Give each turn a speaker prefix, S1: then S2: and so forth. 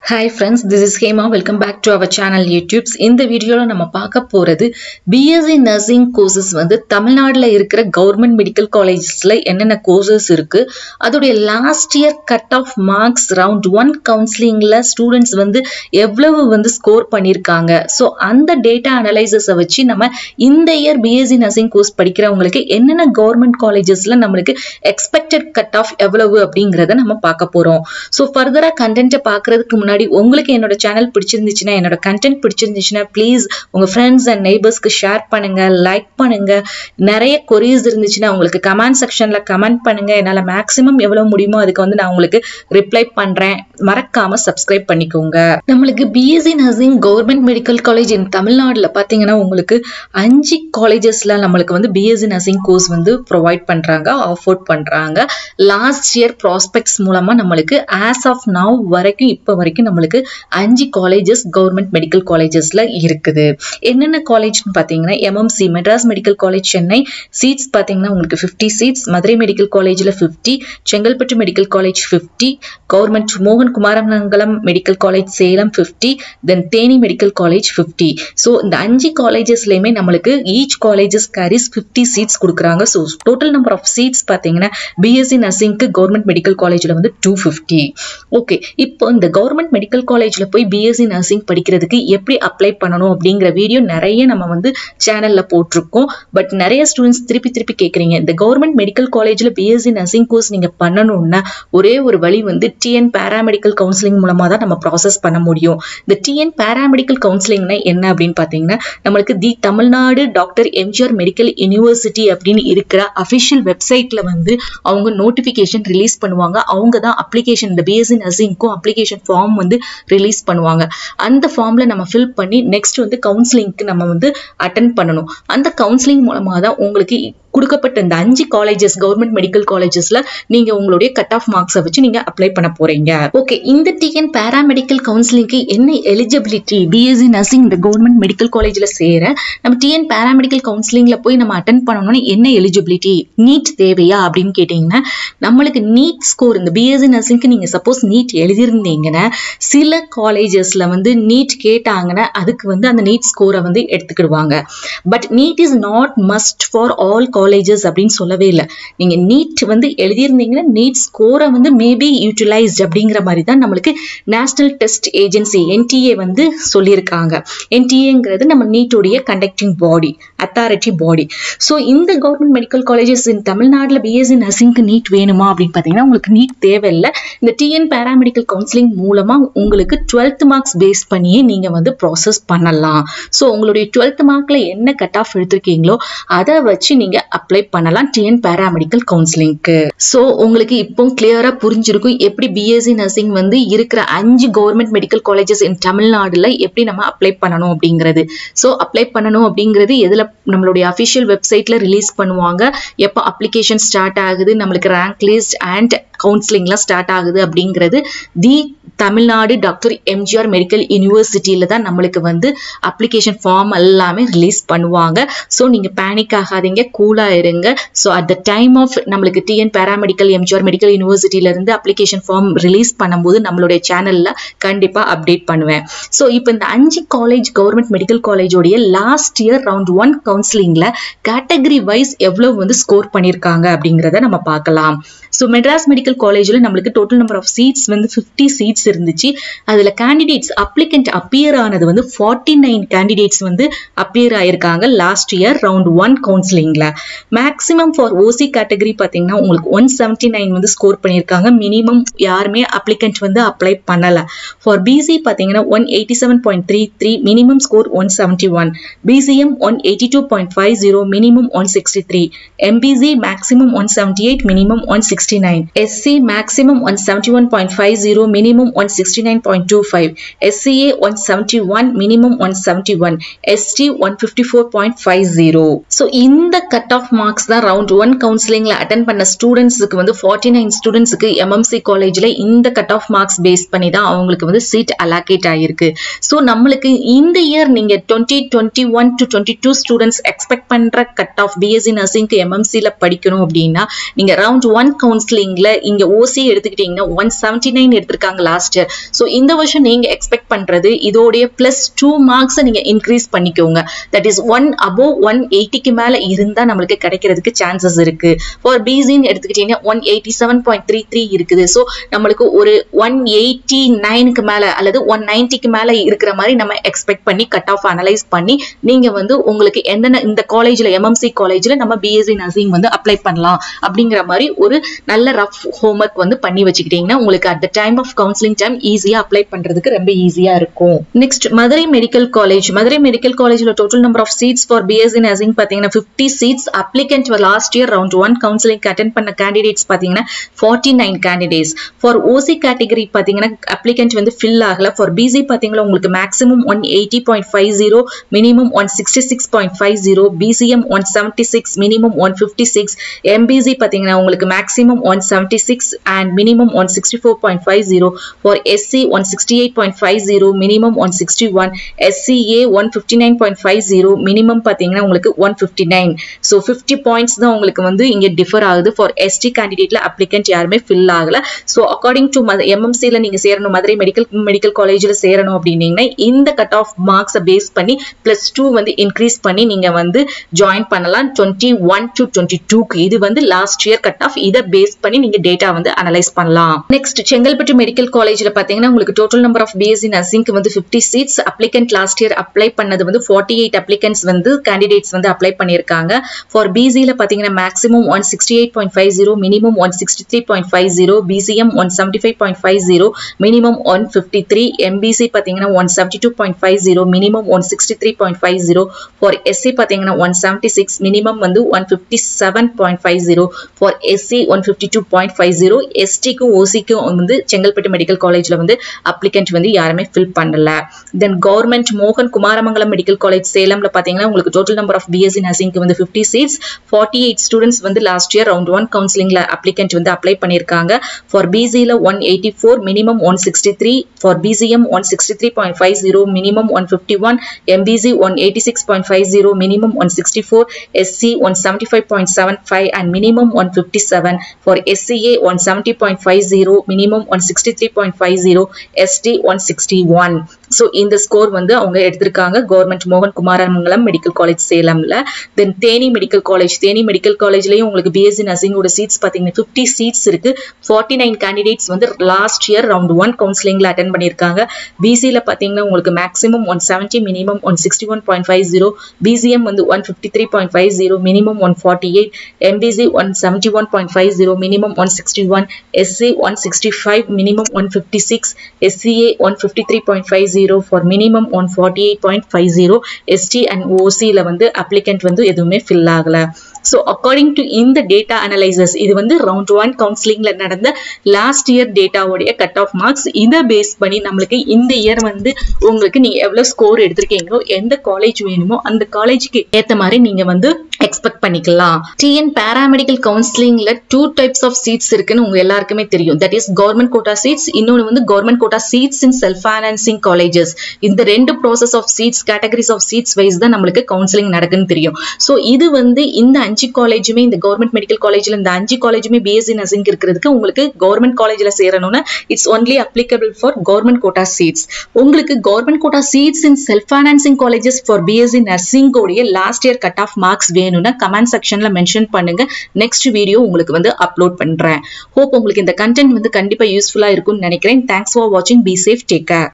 S1: hi friends this is Hema welcome back to our channel YouTubes இந்த வீடியோவில் நம்ம பார்க்க போகிறது பிஎஸ்சி நர்சிங் கோர்சஸ் வந்து தமிழ்நாட்டில் இருக்கிற கவர்மெண்ட் மெடிக்கல் காலேஜஸில் என்னென்ன கோர்சஸ் இருக்குது அதோடைய last year cut off marks round one கவுன்சிலிங்கில் ஸ்டூடெண்ட்ஸ் வந்து எவ்வளவு வந்து ஸ்கோர் பண்ணியிருக்காங்க ஸோ அந்த டேட்டா அனலைசஸை வச்சு நம்ம இந்த இயர் பிஎஸ்சி நர்சிங் கோர்ஸ் படிக்கிறவங்களுக்கு என்னென்ன கவர்மெண்ட் காலேஜஸில் நம்மளுக்கு எக்ஸ்பெக்டட் கட் ஆஃப் எவ்வளவு அப்படிங்கிறத நம்ம பார்க்க போகிறோம் ஸோ ஃபர்தராக கண்டென்ட்டை பார்க்கறதுக்கு முன்னாடி உங்களுக்கு என்னோட சேனல் பிடிச்சிருந்துச்சுன்னா என்னோட கண்டென்ட் பிடிச்சிருந்துச்சுன்னா ப்ளீஸ் உங்கள் ஃப்ரெண்ட்ஸ் அண்ட் நெய்பர்ஸ்க்கு ஷேர் பண்ணுங்க லைக் பண்ணுங்க நிறைய கொரீஸ் இருந்துச்சுன்னா உங்களுக்கு கமெண்ட் செக்ஷனில் கமெண்ட் பண்ணுங்க என்னால் மேக்ஸிமம் எவ்வளோ முடியுமோ அதுக்கு வந்து நான் உங்களுக்கு ரிப்ளை பண்ணுறேன் மறக்காம சப்ஸ்கிரைப் பண்ணிக்கோங்க நம்மளுக்கு BSc nursing government medical college in தமிழ்நாட்டில் பார்த்தீங்கன்னா உங்களுக்கு அஞ்சு காலேஜஸில் நம்மளுக்கு வந்து பிஎஸ்சி நர்சிங் கோர்ஸ் வந்து ப்ரொவைட் பண்ணுறாங்க ஆஃபோர்ட் பண்ணுறாங்க லாஸ்ட் இயர் ப்ராஸ்பெக்ட்ஸ் மூலமாக நம்மளுக்கு ஆஸ் ஆஃப் நவ் வரைக்கும் இப்போ வரைக்கும் நம்மளுக்கு அஞ்சு காலேஜஸ் கவர்மெண்ட் மெடிக்கல் காலேஜஸ்ல இருக்குது என்னென்ன காலேஜ்னு பார்த்தீங்கன்னா MMC Madras medical college Chennai seats பார்த்தீங்கன்னா உங்களுக்கு ஃபிஃப்டி சீட்ஸ் மதுரை மெடிக்கல் காலேஜில் fifty Chengalpattu medical college fifty government மோகன் Kumaramangalam medical college Salem fifty தென் Theni medical college fifty so இந்த அஞ்சு காலேஜஸ்லையுமே நம்மளுக்கு each colleges carries fifty seats கொடுக்குறாங்க so total number of seats பார்த்தீங்கன்னா பிஎஸ்சி நர்சிங்க்கு கவர்மெண்ட் மெடிக்கல் காலேஜில் வந்து டூ ஃபிஃப்டி ஓகே இப்போ இந்த கவர்மெண்ட் மெடிக்கல் காலேஜில் போய் பிஎஸ்சி நர்சிங் படிக்கிறதுக்கு எப்படி அப்ளை பண்ணணும் அப்படிங்கிற வீடியோ நிறைய நம்ம வந்து சேனலில் போட்டிருக்கோம் பட் நிறைய ஸ்டூடெண்ட்ஸ் திருப்பி திருப்பி கேட்குறீங்க இந்த கவர்மெண்ட் மெடிக்கல் காலேஜில் பிஎஸ்சி நர்சிங் கோர்ஸ் நீங்கள் பண்ணணும்னா ஒரே ஒரு வழி வந்து டிஎன் பேராமெடிக்கல் கவுன்சிலிங் மூலமாக தான் நம்ம ப்ராசஸ் பண்ண முடியும் இந்த டிஎன் பேராமெடிக்கல் கவுன்சிலிங்னா என்ன அப்படின்னு பார்த்தீங்கன்னா நம்மளுக்கு the Tamil Nadu doctor MGR medical university அப்படின்னு இருக்கிற அஃபிஷியல் வெப்சைட்டில் வந்து அவங்க நோட்டிஃபிகேஷன் ரிலீஸ் பண்ணுவாங்க அவங்க தான் அப்ளிகேஷன் இந்த பிஎஸ்சி நர்சிங்க்கும் அப்ளிகேஷன் ஃபார்ம் வந்து ரிலீஸ் பண்ணுவாங்க அந்த ஃபார்மில் நம்ம ஃபில் பண்ணி நெக்ஸ்ட் வந்து கவுன்சிலிங்க்கு நம்ம வந்து அட்டன் பண்ணணும் அந்த கவுன்சிலிங் மூலமாக தான் உங்களுக்கு கொடுக்கப்பட்ட இந்த அஞ்சு காலேஜஸ் கவர்மெண்ட் மெடிக்கல் காலேஜஸ்ல நீங்க உங்களுடைய கட் ஆஃப் மார்க்ஸை வச்சு நீங்க அப்ளை பண்ண போறீங்க ஓகே இந்த டிஎன் பேராமெடிக்கல் கவுன்சிலிங்க்கு என்ன எலிஜிபிலிட்டி பிஎஸ்சி நர்சிங் இந்த கவர்மெண்ட் மெடிக்கல் காலேஜ்ல சேர நம்ம டிஎன் பேராமெடிக்கல் கவுன்சிலிங்ல போய் நம்ம அட்டன் பண்ணணும்னா என்ன எலிஜிபிலிட்டி நீட் தேவையா அப்படின்னு கேட்டீங்கன்னா நம்மளுக்கு நீட் ஸ்கோர் இந்த பிஎஸ்சி நர்சிங்க்கு நீங்க சப்போஸ் நீட் எழுதியிருந்தீங்கன்னா சில காலேஜஸ்ல வந்து நீட் கேட்டாங்கன்னா அதுக்கு வந்து அந்த நீட் ஸ்கோரை வந்து எடுத்துக்கிடுவாங்க but NEET is not must for all colleges அப்படின்னு சொல்லவே இல்லை நீங்கள் நீட் வந்து எழுதியிருந்தீங்கன்னா நீட் ஸ்கோரை வந்து மேபி யூட்டிலைஸ்ட் அப்படிங்கிற மாதிரி தான் நம்மளுக்கு நேஷனல் டெஸ்ட் ஏஜென்சி என்டிஏ வந்து சொல்லியிருக்காங்க என்டிஏங்கிறது நம்ம நீட்டோடைய conducting body authority body so இந்த கவர்மெண்ட் மெடிக்கல் காலேஜஸ் இன் தமிழ்நாட்டில் பிஎஸ்சி நர்சிங்க்கு நீட் வேணுமா அப்படின்னு பார்த்தீங்கன்னா உங்களுக்கு நீட் தேவையில்லை இந்த டிஎன் பேராமெடிக்கல் கவுன்சிலிங் மூலமாக உங்களுக்கு டுவெல்த் மார்க்ஸ் பேஸ் பண்ணியே நீங்கள் வந்து ப்ராசஸ் பண்ணலாம் ஸோ உங்களுடைய டுவெல்த் மார்க்கில் என்ன கட் ஆஃப் எடுத்திருக்கீங்களோ அதை வச்சு நீங்கள் அப்ளை பண்ணலாம் டிஎன் பேராமெடிக்கல் கவுன்சிலிங்க்கு ஸோ உங்களுக்கு இப்போ கிளியரா புரிஞ்சிருக்கும் எப்படி பிஎஸ்சி நர்சிங் வந்து இருக்கிற அஞ்சு கவர்மெண்ட் மெடிக்கல் காலேஜஸ் இன் தமிழ்நாடுல எப்படி நம்ம அப்ளை பண்ணணும் அப்படிங்கிறது ஸோ அப்ளை பண்ணணும் அப்படிங்கிறது எதுல நம்மளுடைய அஃபிஷியல் வெப்சைட்ல ரிலீஸ் பண்ணுவாங்க எப்போ அப்ளிகேஷன் ஸ்டார்ட் ஆகுது நம்மளுக்கு ரேங்க் லிஸ்ட் அண்ட் கவுன்சிலிங்லாம் ஸ்டார்ட் ஆகுது அப்படிங்கிறது the Tamil Nadu doctor MGR medical யூனிவர்சிட்டியில தான் நம்மளுக்கு வந்து அப்ளிகேஷன் ஃபார்ம் எல்லாமே ரிலீஸ் பண்ணுவாங்க ஸோ நீங்க பேனிக் ஆகாதீங்க கூலா இருங்க so at the time of நம்மளுக்கு டிஎன் பேராமெடிக்கல் எம்ஜிஆர் மெடிக்கல் யூனிவர்சிட்டியில இருந்து அப்ளிகேஷன் ஃபார்ம் ரிலீஸ் பண்ணும்போது நம்மளுடைய சேனல்ல கண்டிப்பா அப்டேட் பண்ணுவேன் ஸோ இப்போ இந்த அஞ்சு காலேஜ் கவர்மெண்ட் மெடிக்கல் காலேஜோடைய லாஸ்ட் இயர் ரவுண்ட் ஒன் கவுன்சிலிங்ல கேட்டகரி வைஸ் எவ்வளவு வந்து ஸ்கோர் பண்ணியிருக்காங்க அப்படிங்கிறத நம்ம பார்க்கலாம் ஸோ மெட்ராஸ் மெடிக்கல் காலேஜில் நம்மளுக்கு டோட்டல் நம்பர் ஆஃப் சீட்ஸ் வந்து ஃபிஃப்டி சீட்ஸ் இருந்துச்சு அதில் கேண்டிடேட்ஸ் அப்ளிகண்ட் அப்பியர் ஆனது வந்து ஃபார்ட்டி நைன் கேண்டிடேட்ஸ் வந்து அப்பியர் ஆயிருக்காங்க லாஸ்ட் இயர் ரவுண்ட் ஒன் கவுன்சிலிங்கில் மேக்ஸிமம் ஃபார் ஓசி கேட்டகரி பார்த்தீங்கன்னா உங்களுக்கு ஒன் செவன்ட்டி நைன் வந்து ஸ்கோர் பண்ணியிருக்காங்க மினிமம் யாருமே அப்ளிகண்ட் வந்து அப்ளை பண்ணலை ஃபார் பிசி பார்த்தீங்கன்னா one eighty seven point three three minimum score one seventy one BCM one eighty two point five zero minimum one sixty three MBC maximum one seventy eight minimum one sixty 69 SC maximum 171.50 minimum 169.25 SCA 171 minimum 171 ST 154.50 so இந்த cut off marks தான் round one கவுன்சிலிங்ல attend பண்ண ஸ்டூடெண்ட்ஸுக்கு வந்து forty nine ஸ்டூடெண்ட்ஸுக்கு MMC காலேஜ்ல இந்த cut off marks base பண்ணி தான் அவங்களுக்கு வந்து சீட் அலாகேட் ஆயிருக்கு ஸோ நம்மளுக்கு இந்த இயர் நீங்க twenty twenty one to twenty two students expect பண்ற கட் ஆஃப் பிஎஸ்சி நர்சிங்க்கு எம்எம்சியில் படிக்கணும் அப்படின்னா நீங்க ரவுண்ட் ஒன் கவுன்சிலிங்ல இங்க ஓசி எடுத்துக்கிட்டீங்கன்னா ஒன் செவன்டி நைன் எடுத்திருக்காங்க லாஸ்ட் லாஸ்ட் இயர் ஸோ இந்த வருஷம் நீங்க எக்ஸ்பெக்ட் பண்றது இதோடைய பிளஸ் டூ மார்க்ஸை நீங்க இன்க்ரீஸ் பண்ணிக்கோங்க that is one above one எயிட்டிக்கு மேல இருந்தா நம்மளுக்கு கிடைக்கிறதுக்கு சான்சஸ் இருக்கு ஃபார் பிசின்னு எடுத்துக்கிட்டீங்கன்னா one eighty seven point three three இருக்குது ஸோ நம்மளுக்கு ஒரு ஒன் எயிட்டி நைனுக்கு மேல அல்லது ஒன் நைன்ட்டிக்கு மேல இருக்கிற மாதிரி நம்ம எக்ஸ்பெக்ட் பண்ணி கட் ஆஃப் அனலைஸ் பண்ணி நீங்க வந்து உங்களுக்கு என்னென்ன இந்த காலேஜ்ல எம்எம்சி காலேஜ்ல நம்ம பிஎஸ்சி நர்சிங் வந்து அப்ளை பண்ணலாம் அப்படிங்கிற மாதிரி ஒரு நல்ல ரஃப் ஹோம்ஒர்க் வந்து பண்ணி வச்சுக்கிட்டீங்கன்னா உங்களுக்கு at the time of counselling time ஈஸியா அப்ளை பண்றதுக்கு ரொம்ப ஈஸியா இருக்கும் next Madurai medical college Madurai medical காலேஜ்ல total number of seats for BSc nursing பாத்தீங்கன்னா fifty seats applicant last year round one counselling attend பண்ண கேண்டிடேட்ஸ் பாத்தீங்கன்னா forty nine candidates for OC category பாத்தீங்கன்னா அப்ளிகன்ட் வந்து ஃபில் ஆகல ஃபார் பிசி பாத்தீங்கன்னா உங்களுக்கு maximum one eighty point five zero minimum one sixty six point five zero BCM one seventy six minimum one fifty six MBC பாத்தீங்கன்னா உங்களுக்கு maximum one seventy six and minimum one sixty four point five zero for SC one sixty eight point five zero minimum one sixty one SCA one fifty nine point five zero minimum பார்த்தீங்கன்னா உங்களுக்கு one fifty nine so fifty points தான் உங்களுக்கு வந்து இங்கே differ ஆகுது for ST கேண்டிடேட்ல applicant யாருமே fill ஆகல ஸோ அக்கார்டிங் டு எம்எம்சியில் நீங்கள் சேரணும் மதுரை மெடிக்கல் மெடிக்கல் காலேஜில் சேரணும் அப்படின்னீங்கன்னா இந்த கட் ஆஃப் மார்க்ஸை பேஸ் பண்ணி ப்ளஸ் டூ வந்து இன்க்ரீஸ் பண்ணி நீங்கள் வந்து ஜாயின் பண்ணலாம் டுவெண்ட்டி ஒன் டு டுவெண்ட்டி டூக்கு இது வந்து லாஸ்ட் இயர் கட் ஆஃப் இதை பேஸ் பண்ணி நீங்க டேட்டா வந்து அனலைஸ் பண்ணலாம் நெக்ஸ்ட் செங்கல்பட்டு மெடிக்கல் காலேஜ்ல பாத்தீங்கன்னா உங்களுக்கு டோட்டல் நம்பர் ஆஃப் பிஎஸ்சி நர்சிங்க்கு வந்து fifty seats applicant last year apply பண்ணது வந்து ஃபார்ட்டி எயிட் அப்ளிகன்ஸ் வந்து கேண்டிடேட்ஸ் வந்து அப்ளை பண்ணியிருக்காங்க ஃபார் பிசியில் பாத்தீங்கன்னா maximum one sixty eight point five zero minimum one sixty three point five zero BCM one seventy five point five zero minimum one fifty three MBC பாத்தீங்கன்னா one seventy two point five zero minimum one sixty three point five zero for SC பாத்தீங்கன்னா one seventy six minimum வந்து one fifty seven point five zero for SC one fifty two point five zero எஸ்டிக்கும் ஓசிக்கும் வந்து Chengalpattu medical காலேஜ்ல வந்து applicant வந்து யாருமே fill பண்ணல தென் கவர்மெண்ட் மோகன் குமாரமங்கலம் மெடிக்கல் காலேஜ் சேலம்ல பாத்தீங்கன்னா உங்களுக்கு டோட்டல் நம்பர் ஆஃப் பிஎஸ்சி நர்சிங்க்கு வந்து fifty seats forty eight students வந்து லாஸ்ட் இயர் ரவுண்ட் ஒன் கவுன்சிலிங்ல அப்ளிகன்ட் வந்து அப்ளை பண்ணியிருக்காங்க ஃபார் பிசியில் one eighty four minimum one sixty three for BCM one sixty three point five zero minimum one fifty one MBC one eighty six point five zero minimum one sixty four SC one seventy five point seven five and minimum one fifty seven for SCA one seventy point five zero minimum one sixty three point five zero ST one sixty one so இந்த score வந்து அவங்க எடுத்திருக்காங்க government மோகன் Kumaramangalam medical college சேலம்ல then Theni medical college Theni medical காலேஜ்லயும் உங்களுக்கு BSc நர்சிங்கோட seats பார்த்தீங்கன்னா ஃபிஃப்டி சீட்ஸ் இருக்கு ஃபார்ட்டி நைன் கேண்டிடேட்ஸ் வந்து லாஸ்ட் இயர் ரவுண்ட் ஒன் கவுன்சிலிங்ல அட்டன் பண்ணியிருக்காங்க பிசியில் பார்த்தீங்கன்னா உங்களுக்கு maximum one seventy minimum one sixty one point five zero BCM வந்து one fifty three point five zero minimum one forty eight MBC one seventy one point five zero minimum one sixty one SC one sixty five minimum one fifty six SCA one fifty three point five zero for minimum one forty eight point five zero ST and ஓசியில் வந்து applicant வந்து எதுவுமே fill ஆகலை so according to இந்த data analysis இது வந்து round one கவுன்சிலிங்ல நடந்த லாஸ்ட் இயர் டேட்டாவுடைய கட் ஆஃப் மார்க்ஸ் இதை பேஸ் பண்ணி நம்மளுக்கு இந்த இயர் வந்து உங்களுக்கு நீங்க எவ்வளவு ஸ்கோர் எடுத்திருக்கீங்களோ எந்த காலேஜ் வேணுமோ அந்த காலேஜுக்கு ஏத்த மாதிரி நீங்க வந்து எக்ஸ்பெக்ட் பண்ணிக்கலாம் டிஎன் பேராமெடிக்கல் கவுன்சிலிங்ல டூ டைப்ஸ் ஆஃப் சீட்ஸ் இருக்குன்னு உங்க எல்லாருக்குமே தெரியும் that is government quota seats இன்னொன்று வந்து government quota seats in self financing colleges இந்த ரெண்டு process of seats categories of seats wise தான் நம்மளுக்கு கவுன்சிலிங் நடக்குன்னு தெரியும் ஸோ இது வந்து இந்த அஞ்சு காலேஜுமே இந்த கவர்மெண்ட் மெடிக்கல் காலேஜ்ல இந்த அஞ்சு காலேஜுமே பிஎஸ்சி நர்சிங் இருக்கிறதுக்கு உங்களுக்கு கவர்மெண்ட் காலேஜ்ல சேரணும்னா it's only applicable for government quota seats உங்களுக்கு government quota seats in self financing colleges for BSc நர்சிங்கோடைய last year cut off marks வேணும்னா கமெண்ட் செக்ஷன்ல மென்ஷன் பண்ணுங்க நெக்ஸ்ட் வீடியோ உங்களுக்கு வந்து அப்லோட் பண்றேன் ஹோப் உங்களுக்கு இந்த கண்டென்ட் வந்து கண்டிப்பா யூஸ்ஃபுல்லா இருக்கும்னு நினைக்கிறேன் தேங்க்ஸ் ஃபார் வாட்சிங் பி சேஃப் டேக் கேர்